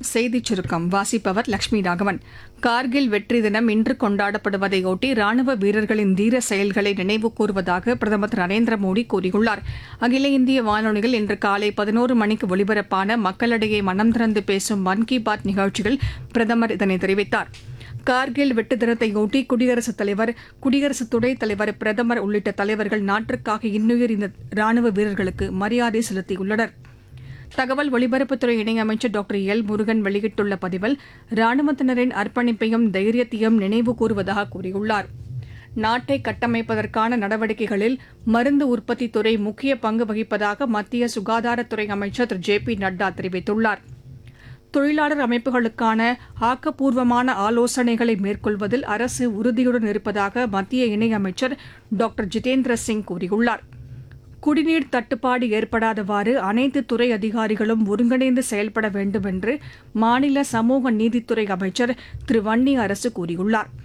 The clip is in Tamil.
செய்திச் சுருக்கம் வாசிப்பவர் லட்சுமி ராகவன் கார்கில் வெற்றி தினம் இன்று கொண்டாடப்படுவதையொட்டி ராணுவ வீரர்களின் தீர செயல்களை நினைவு கூறுவதாக பிரதமர் திரு நரேந்திர மோடி கூறியுள்ளார் அகில இந்திய வானொலியில் இன்று காலை பதினோரு மணிக்கு ஒலிபரப்பான மக்களிடையே மனம் திறந்து பேசும் மன் கி பாத் நிகழ்ச்சியில் பிரதமர் இதனை தெரிவித்தார் கார்கில் வெட்டு தினத்தையொட்டி குடியரசுத் தலைவர் குடியரசு துணைத் தலைவர் பிரதமர் உள்ளிட்ட தலைவர்கள் நாட்டிற்காக இன்னுயிர் இந்த ராணுவ வீரர்களுக்கு மரியாதை செலுத்தியுள்ளனர் தகவல் ஒலிபரப்புத்துறை இணையமைச்சர் டாக்டர் எல் முருகன் வெளியிட்டுள்ள பதிவில் ராணுவத்தினரின் அர்ப்பணிப்பையும் தைரியத்தையும் நினைவு கூறுவதாக கூறியுள்ளார் நாட்டை கட்டமைப்பதற்கான நடவடிக்கைகளில் மருந்து உற்பத்தித் துறை முக்கிய பங்கு வகிப்பதாக மத்திய சுகாதாரத்துறை அமைச்சர் திரு ஜே பி நட்டா தெரிவித்துள்ளார் தொழிலாளர் அமைப்புகளுக்கான ஆக்கப்பூர்வமான ஆலோசனைகளை மேற்கொள்வதில் அரசு உறுதியுடன் இருப்பதாக மத்திய இணையமைச்சர் டாக்டர் ஜிதேந்திர சிங் கூறியுள்ளார் குடிநீர் தட்டுப்பாடு ஏற்படாதவாறு அனைத்து துறை அதிகாரிகளும் ஒருங்கிணைந்து செயல்பட வேண்டும் என்று மாநில சமூக நீதித்துறை அமைச்சர் திரு வன்னி அரசு கூறியுள்ளார்